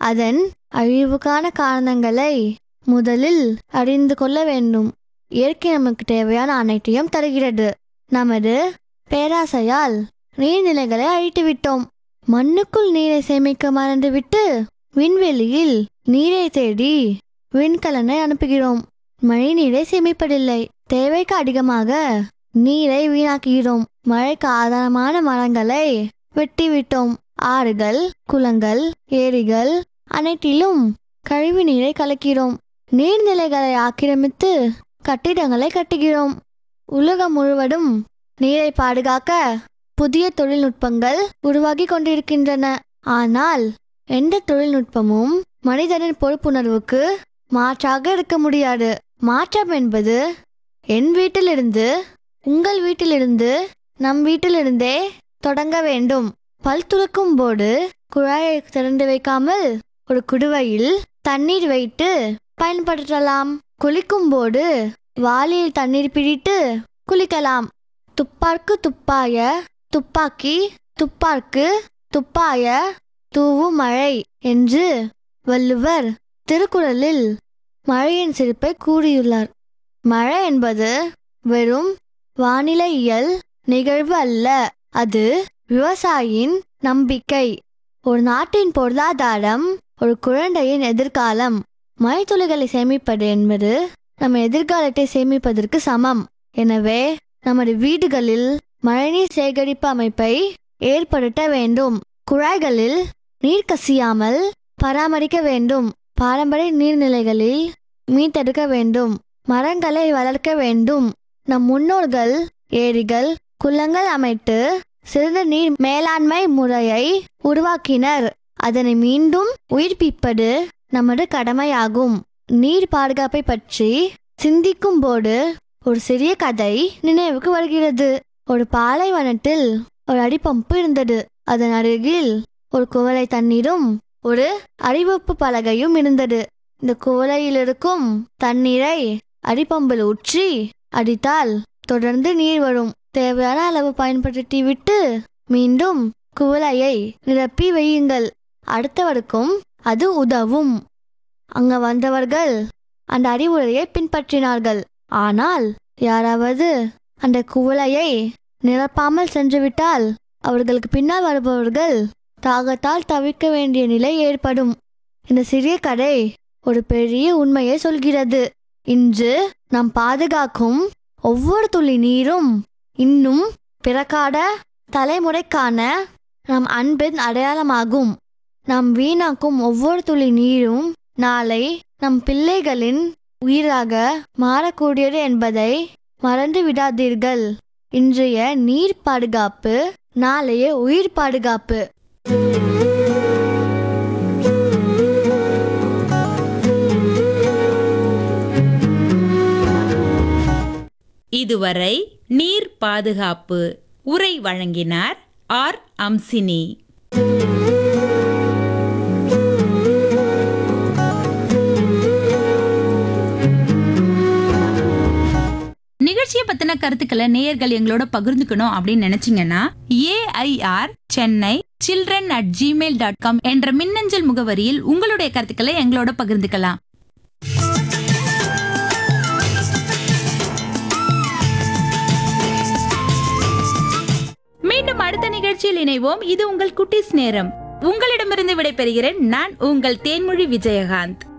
அதன் அழிவுக்கான காரணங்களை முதலில் அறிந்து கொள்ள வேண்டும் இயற்கை நமக்கு தேவையான அனைத்தையும் தருகிறது நமது பேராசையால் நீர்நிலைகளை அழித்து விட்டோம் மண்ணுக்குள் நீரை சேமிக்க மறந்துவிட்டு விண்வெளியில் நீரை தேடி விண்கலனை அனுப்புகிறோம் மழை நீரை சேமிப்பதில்லை தேவைக்கு அதிகமாக நீரை வீணாக்குகிறோம் மழைக்கு ஆதாரமான மரங்களை வெட்டிவிட்டோம் ஆறுகள் குளங்கள் ஏரிகள் அனைத்திலும் கழிவு நீரை கலக்கிறோம் நீர்நிலைகளை ஆக்கிரமித்து கட்டிடங்களை கட்டுகிறோம் உலகம் முழுவதும் நீரை பாதுகாக்க புதிய தொழில்நுட்பங்கள் உருவாகி கொண்டிருக்கின்றன ஆனால் எந்த தொழில்நுட்பமும் மனிதனின் பொறுப்புணர்வுக்கு மாற்றாக இருக்க முடியாது மாற்றம் என்பது என் வீட்டிலிருந்து உங்கள் வீட்டிலிருந்து நம் வீட்டிலிருந்தே தொடங்க வேண்டும் பல் துலக்கும் போது குழாயை திறந்து வைக்காமல் ஒரு குடுவையில் தண்ணீர் வைத்து பயன்படுத்தலாம் குளிக்கும் போது வாளியில் தண்ணீர் பிடித்து குளிக்கலாம் துப்பார்க்கு துப்பாய துப்பாக்கி துப்பார்க்கு துப்பாய தூவும் மழை என்று வள்ளுவர் திருக்குறளில் மழையின் சிறப்பை கூறியுள்ளார் மழை என்பது வெறும் வானிலையியல் நிகழ்வு அல்ல அது விவசாயியின் நம்பிக்கை ஒரு நாட்டின் பொருளாதாரம் ஒரு குழந்தையின் எதிர்காலம் மழைத்துளிகளை சேமிப்பது என்பது நம்ம எதிர்காலத்தை சேமிப்பதற்கு சமம் எனவே நமது வீடுகளில் மழைநீர் சேகரிப்பு அமைப்பை ஏற்படுத்த வேண்டும் குழாய்களில் நீர் கசியாமல் பராமரிக்க வேண்டும் பாரம்பரிய நீர்நிலைகளில் மீட்டெடுக்க வேண்டும் மரங்களை வளர்க்க வேண்டும் நம் முன்னோர்கள் ஏரிகள் குளங்கள் அமைத்து சிறந்த நீர் மேலாண்மை முறையை உருவாக்கினர் அதனை மீண்டும் உயிர்ப்பிப்பது நமது கடமையாகும் நீர் பாதுகாப்பை பற்றி சிந்திக்கும் போது ஒரு சிறிய கதை நினைவுக்கு வருகிறது ஒரு பாலைவனத்தில் ஒரு அடிப்பம்பு இருந்தது அதன் அருகில் ஒரு குவளை தண்ணீரும் ஒரு அறிவிப்பு பலகையும் இருந்தது இந்த குவளையில் இருக்கும் தண்ணீரை அடிப்பம்பில் ஊற்றி அடித்தால் தொடர்ந்து நீர் வரும் தேவையான அளவு பயன்படுத்தி விட்டு மீண்டும் குவளையை நிரப்பி வையுங்கள் அடுத்தவருக்கும் அது உதவும் அங்க வந்தவர்கள் அந்த அறிவுரையை பின்பற்றினார்கள் ஆனால் யாராவது அந்த குவளையை நிரப்பாமல் சென்றுவிட்டால் அவர்களுக்கு பின்னால் வருபவர்கள் தாகத்தால் தவிர்க்க வேண்டிய நிலை ஏற்படும் இந்த சிறிய கதை ஒரு பெரிய உண்மையை சொல்கிறது இன்று நாம் பாதுகாக்கும் ஒவ்வொரு துளி நீரும் இன்னும் பிறக்காத தலைமுறைக்கான நம் அன்பின் அடையாளமாகும் நாம் வீணாக்கும் ஒவ்வொரு துளி நீரும் நாளை நம் பிள்ளைகளின் உயிராக மாறக்கூடியது என்பதை மறந்து விடாதீர்கள் இன்றைய நீர் பாதுகாப்பு நாளைய உயிர் பாதுகாப்பு இதுவரை நீர் பாதுகாப்பு உரை வழங்கினார் ஆர் அம்சினி நிகழ்ச்சியை பத்தின கருத்துக்களை நேயர்கள் எங்களோட பகிர்ந்துக்கணும் அப்படின்னு நினைச்சீங்கன்னா AIR Chennai children at Gmail dot com என்ற மின்னஞ்சல் முகவரியில் உங்களுடைய கருத்துக்களை எங்களோட பகிர்ந்துக்கலாம் மீண்டும் அடுத்த நிகழ்ச்சியில் இணைவோம் இது உங்கள் குட்டிஸ் நேரம் உங்களிடமிருந்து விடைபெறுகிறேன் நான் உங்கள் தேன்மொழி விஜயகாந்த்